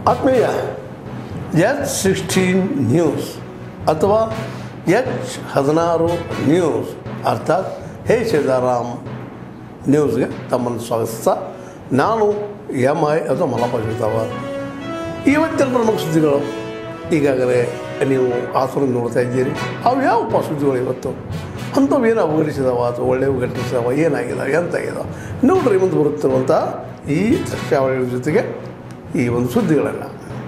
ಆತ್ಮೀಯ H sixteen news ಅಥವಾ H ಹದಿನಾರು ನ್ಯೂಸ್ ಅರ್ಥಾತ್ ಹೇ ಸೀತಾರಾಮ್ ನ್ಯೂಸ್ಗೆ ತಮ್ಮನ್ನು ಸ್ವಾಗತಿಸ್ತಾ ನಾನು ಎಮ್ ಐ ಅಥವಾ ಮಲಪ್ಪ ಶಿವತಾವರ್ ಇವತ್ತಿನ ಪ್ರಮುಖ ಸುದ್ದಿಗಳು ಈಗಾಗಲೇ ನೀವು ಆಸನ ನೋಡ್ತಾ ಇದ್ದೀರಿ ಅವು ಯಾವ ಸುದ್ದಿಗಳು ಇವತ್ತು ಅಂಥವು ಏನು ಅವಘಟಿಸಿದಾವ ಅಥವಾ ಒಳ್ಳೆಯವು ಘಟಿಸಿದಾವ ಏನಾಗಿದಾವೆ ಎಂತಾಗಿದಾವೆ ನೋಡ್ರಿ ಮುಂದೆ ಬರುತ್ತಿರುವಂಥ ಈ ದೃಶ್ಯಾವಳಿಗಳ ಜೊತೆಗೆ ಈ ಒಂದು ಸುದ್ದಿಗಳನ್ನು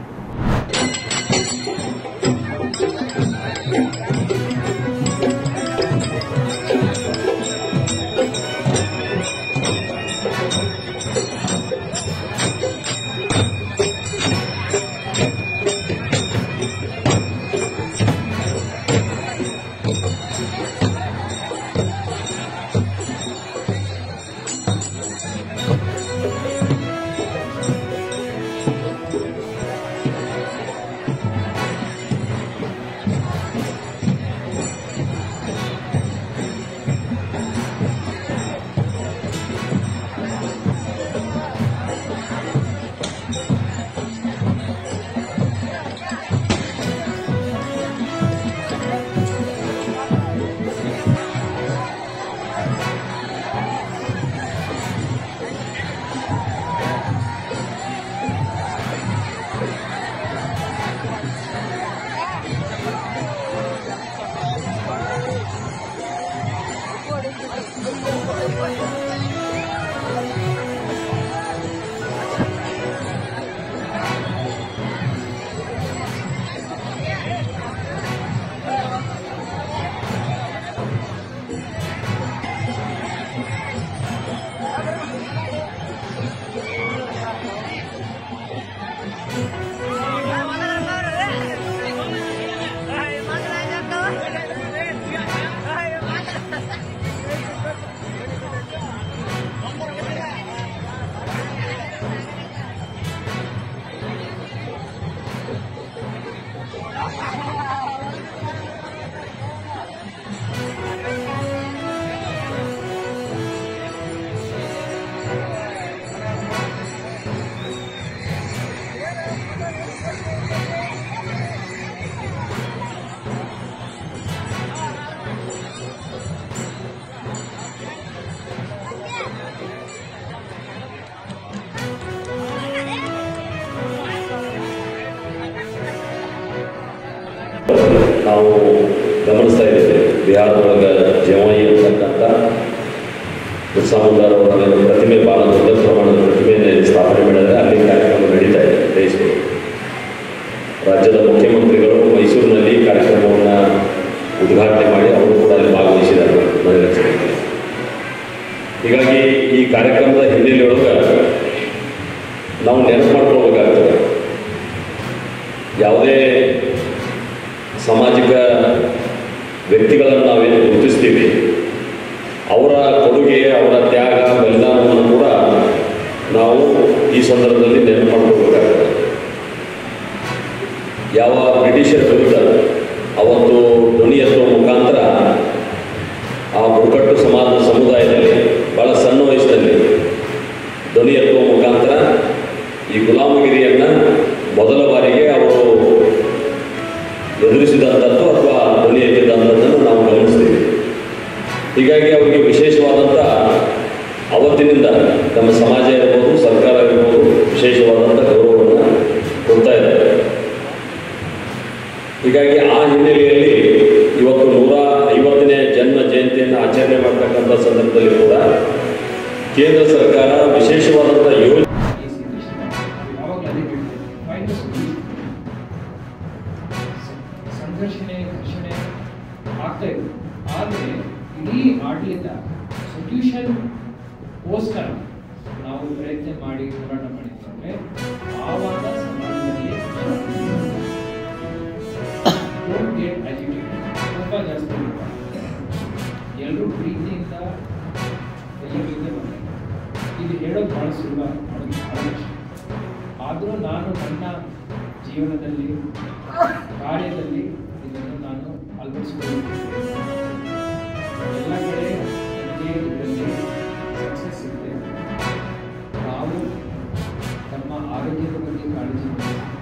ನಾವು ಗಮನಿಸ್ತಾ ಇದ್ದೇವೆ ಬಿಹಾರದೊಳಗೆ ಜವಾಯಿ ಅಂತಕ್ಕಂಥ ಬಿರ್ಸಾ ಮುಂದಾರ್ ಅವರ ಪ್ರತಿಮೆ ಭಾಳ ದೊಡ್ಡ ಪ್ರಮಾಣದ ಪ್ರತಿಮೆಯನ್ನು ಸ್ಥಾಪನೆ ಮಾಡಿದರೆ ಅಲ್ಲಿ ಕಾರ್ಯಕ್ರಮ ನಡೀತಾ ಇದೆ ದೇಶದಲ್ಲಿ ರಾಜ್ಯದ ಮುಖ್ಯಮಂತ್ರಿಗಳು ಮೈಸೂರಿನಲ್ಲಿ ಕಾರ್ಯಕ್ರಮವನ್ನು ಉದ್ಘಾಟನೆ ಮಾಡಿ ಅವರು ಕೂಡ ಅಲ್ಲಿ ಭಾಗವಹಿಸಿದ್ದಾರೆ ನನಗೆ ಅನ್ಸುತ್ತೆ. ಹೀಗಾಗಿ ಈ ಕಾರ್ಯಕ್ರಮದ ಹಿನ್ನೆಲೆಯೊಳಗೆ ನಾವು ನೆನಪು ಮಾಡ್ಕೊಳ್ಬೇಕಾಗ್ತದೆ ಯಾವುದೇ ಸಾಮಾಜಿಕ ವ್ಯಕ್ತಿಗಳನ್ನು ನಾವೇನು ಗುರುತಿಸ್ತೀವಿ ಅವರ ಕೊಡುಗೆ ಅವರ ತ್ಯಾಗ ಬಲಿದಾನವನ್ನು ಕೂಡ ನಾವು ಈ ಸಂದರ್ಭದಲ್ಲಿ ನೆನಪು ಮಾಡ್ಕೋಬೇಕಾಗ್ತದೆ ಯಾವ ಬ್ರಿಟಿಷರ ವಿರುದ್ಧ ಅವತ್ತು ಧ್ವನಿ ಎತ್ತುವ ಮುಖಾಂತರ ಆ ಬುಡಕಟ್ಟು ಸಮಾಜ ಸಮುದಾಯದಲ್ಲಿ ಭಾಳ ಸಣ್ಣ ವಯಸ್ಸಿನಲ್ಲಿ ಧ್ವನಿ ಎತ್ತುವ ಮುಖಾಂತರ ಈ ಗುಲಾಮಗಿರಿಯನ್ನು ಮೊದಲ ಬಾರಿಗೆ ಅವರು ಎದುರಿಸಿದಂಥದ್ದು ಅಥವಾ ಧ್ವನಿ ಎತ್ತಿದಂಥದ್ದನ್ನು ನಾವು ಗಮನಿಸ್ತೀವಿ ಹೀಗಾಗಿ ಅವರಿಗೆ ವಿಶೇಷವಾದಂಥ ಅವತ್ತಿನಿಂದ ನಮ್ಮ ಸಮಾಜ ಇರ್ಬೋದು ಸರ್ಕಾರ ಇರ್ಬೋದು ವಿಶೇಷವಾದಂಥ ಗೌರವವನ್ನು ಕೊಡ್ತಾ ಇದ್ದಾರೆ ಹೀಗಾಗಿ ಆ ಹಿನ್ನೆಲೆಯಲ್ಲಿ ಇವತ್ತು ನೂರ ಐವತ್ತನೇ ಜನ್ಮ ಜಯಂತಿಯನ್ನು ಆಚರಣೆ ಮಾಡ್ತಕ್ಕಂಥ ಸಂದರ್ಭದಲ್ಲಿ ಕೂಡ ಕೇಂದ್ರ ಸರ್ಕಾರ ವಿಶೇಷವಾದಂಥ ಯೋಜನೆ ಯಾವಾಗಲೂ ಅದೇ ಹೇಳ್ತೇನೆ ಫೈಂಡ್ ಸೊಲ್ಯೂಷನ್ ಸಂಘರ್ಷಣೆ ಘರ್ಷಣೆ ಆಗ್ತಾ ಇದೆ ಆದರೆ ಇಡೀ ಆಡಳಿತ ಸೊಲ್ಯೂಷನ್ ಗೋಸ್ಕರ ನಾವು ಪ್ರಯತ್ನ ಮಾಡಿ ಹೋರಾಟ ಮಾಡಿದ್ದೇವೆ ಆವಾಗ ಸಮಾಜದಲ್ಲಿ ಡೋಂಟ್ ಗೆಟ್ ಅಜಿಟೇಟೆಡ್ ತುಂಬ ಜಾಸ್ತಿ ಎಲ್ಲರೂ ಪ್ರೀತಿಯಿಂದ ಎಲ್ಲರಿಂದ ಬರ್ತಾರೆ ಇದು ಹೇಳೋದು ಭಾಳ ಸುಲಭ ಮಾಡೋದು ಭಾಳ ಕಷ್ಟ ಆದರೂ ನಾನು ನನ್ನ ಜೀವನದಲ್ಲಿ ಕಾರ್ಯದಲ್ಲಿ ಇದನ್ನು ನಾನು ಅಳವಡಿಸಿಕೊಂಡಿದ್ದೇನೆ ಎಲ್ಲ ಕಡೆ ನನಗೆ ಇದರಲ್ಲಿ ಸಕ್ಸಸ್ ಇದೆ ನಾವು ನಮ್ಮ ಆರೋಗ್ಯದ ಬಗ್ಗೆ ಕಾಳಜಿ ವಹಿಸಿ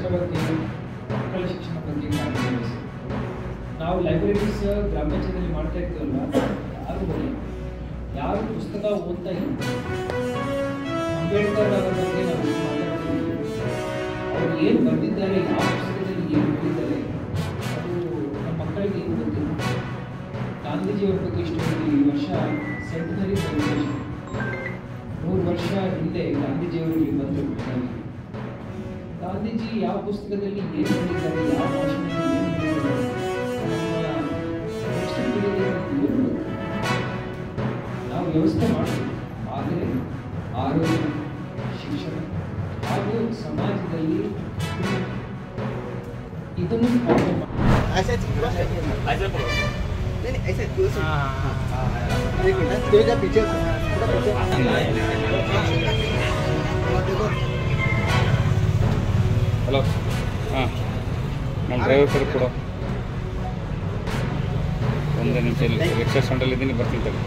ಬಗ್ಗೆ ಮಕ್ಕಳ ಶಿಕ್ಷಣ ಬಗ್ಗೆ ಕಾಳಜಿ ವಹಿಸಿ ನಾವು ಲೈಬ್ರರೀಸ್ ಗ್ರಾಮಾಂಚಲದಲ್ಲಿ ಮಾಡ್ತಾ ಇರ್ತೀವಲ್ಲ ಯಾರು ಬರಲಿಲ್ಲ ಯಾರು ಪುಸ್ತಕ ಓದ್ತಾ ಇಲ್ಲ ಅಂಬೇಡ್ಕರ್ ಅವರ ಬಗ್ಗೆ ನಾವು ಎಷ್ಟು ಮಾತಾಡ್ತೀವಿ ಅವರು ಏನು ಬರೆದಿದ್ದಾರೆ ಯಾವ ಪುಸ್ತಕದಲ್ಲಿ ಏನು ಹೇಳಿದ್ದಾರೆ ಅದು ನಮ್ಮ ಮಕ್ಕಳಿಗೆ ಏನು ಗೊತ್ತಿಲ್ಲ ಗಾಂಧೀಜಿಯವರ ಬಗ್ಗೆ ಇಷ್ಟು ಈ ವರ್ಷ ಸೆಂಟನರಿ ಸೆಲೆಬ್ರೇಷನ್ ನೂರು ವರ್ಷ ಹಿಂದೆ ಗಾಂಧೀಜಿಯವರಿಗೆ ಬಂದರು ಬೆಳಗಾವಿಗೆ. ಗಾಂಧೀಜಿ ಯಾವ ಪುಸ್ತಕದಲ್ಲಿ ಏನು ಹೇಳಿದ್ದಾರೆ ಯಾವ ಭಾಷಣದಲ್ಲಿ ಏನು ಹೇಳಿದ್ದಾರೆ ನಮ್ಮ ನೆಕ್ಸ್ಟ್ ಪೀಳಿಗೆಗೆ ಏನು ಗೊತ್ತು? ನಾವು ವ್ಯವಸ್ಥೆ ಮಾಡ್ತೀವಿ ಆದರೆ ಆರೋಗ್ಯ ಶಿಕ್ಷಣ ಹಾಗೂ ಸಮಾಜದಲ್ಲಿ ಇದನ್ನು ಕಾಯ್ದೆ ಮಾಡಿ ऐसे ऐसे पकड़ो नहीं नहीं ऐसे दूर से एक मिनट तेजा पीछे से थोड़ा पीछे और देखो ಹಲೋ ಹಾಂ ನಮ್ಮ ಡ್ರೈವರ್ ಕಡೆ ಕೊಡು ಒಂದೇ ನಿಮಿಷ ಇಲ್ಲಿ ರಿಕ್ಷಾ ಸ್ಟ್ಯಾಂಡಲ್ಲಿ ಇದ್ದೀನಿ ಬರ್ತೀನಿ ತಗೋ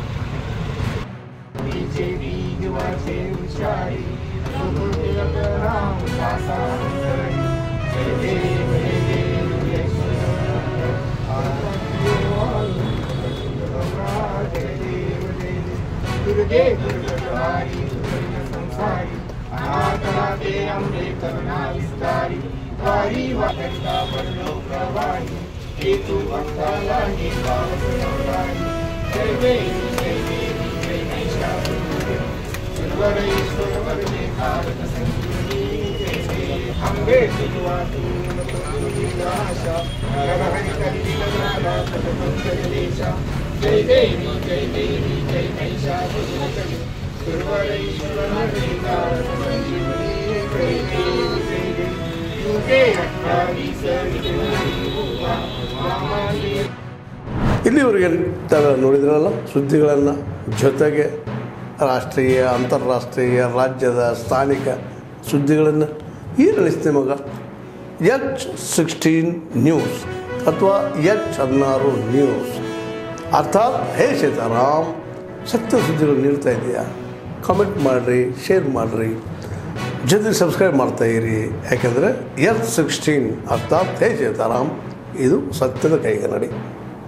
बीजेपी युवा से उचारी लोगों के राम दासा अंतरी जय देव जय देव जय दुर्गे दुर्गवारी दुर्ग संसारी अनाथनाथे अम्बे करुणा विस्तारी वारी वाटंता पडलो प्रवाही हेतु भक्तालाही पावसनवराही जय देवी जय देवी जय महिषासुरमर्दिनी सुरवरेश्वर वरदे कारक संजीवनी जय जय अम्बे तुलवा तुमराशा नरहरि कल्लिलनादा पदपङ्कजदेशा जय देवी जय देवी जय महिषासुरमर्दिनी सुरवरेश्वर वरदे कारक संजीवनी जय देवी जय देवी युगे अट्ठावीस विजयी हुआ मामादेव ಇಲ್ಲಿವರೆಗೆ ತಾವು ನೋಡಿದ್ರಲ್ಲ ಸುದ್ದಿಗಳನ್ನು ಜೊತೆಗೆ ರಾಷ್ಟ್ರೀಯ ಅಂತಾರಾಷ್ಟ್ರೀಯ ರಾಜ್ಯದ ಸ್ಥಾನಿಕ ಸುದ್ದಿಗಳನ್ನು ಈ ನಡೆಸ್ತೆ ಮಗ ಎಚ್ ಸಿಕ್ಸ್ಟೀನ್ ನ್ಯೂಸ್ ಅಥವಾ ಎಚ್ ಹದಿನಾರು ನ್ಯೂಸ್ ಅರ್ಥಾತ್ ಹೇ ಸೀತಾರಾಮ್ ಸತ್ಯ ಸುದ್ದಿಗಳು ನೀಡ್ತಾ ಇದೆಯಾ ಕಾಮೆಂಟ್ ಮಾಡಿರಿ ಶೇರ್ ಮಾಡಿರಿ ಜೊತೆಗೆ ಸಬ್ಸ್ಕ್ರೈಬ್ ಮಾಡ್ತಾ ಇರಿ ಯಾಕೆಂದರೆ ಎಚ್ ಸಿಕ್ಸ್ಟೀನ್ ಅರ್ಥಾತ್ ಹೇ ಸೀತಾರಾಮ್ ಇದು ಸತ್ಯದ ಕೈಗೆ ನಡಿ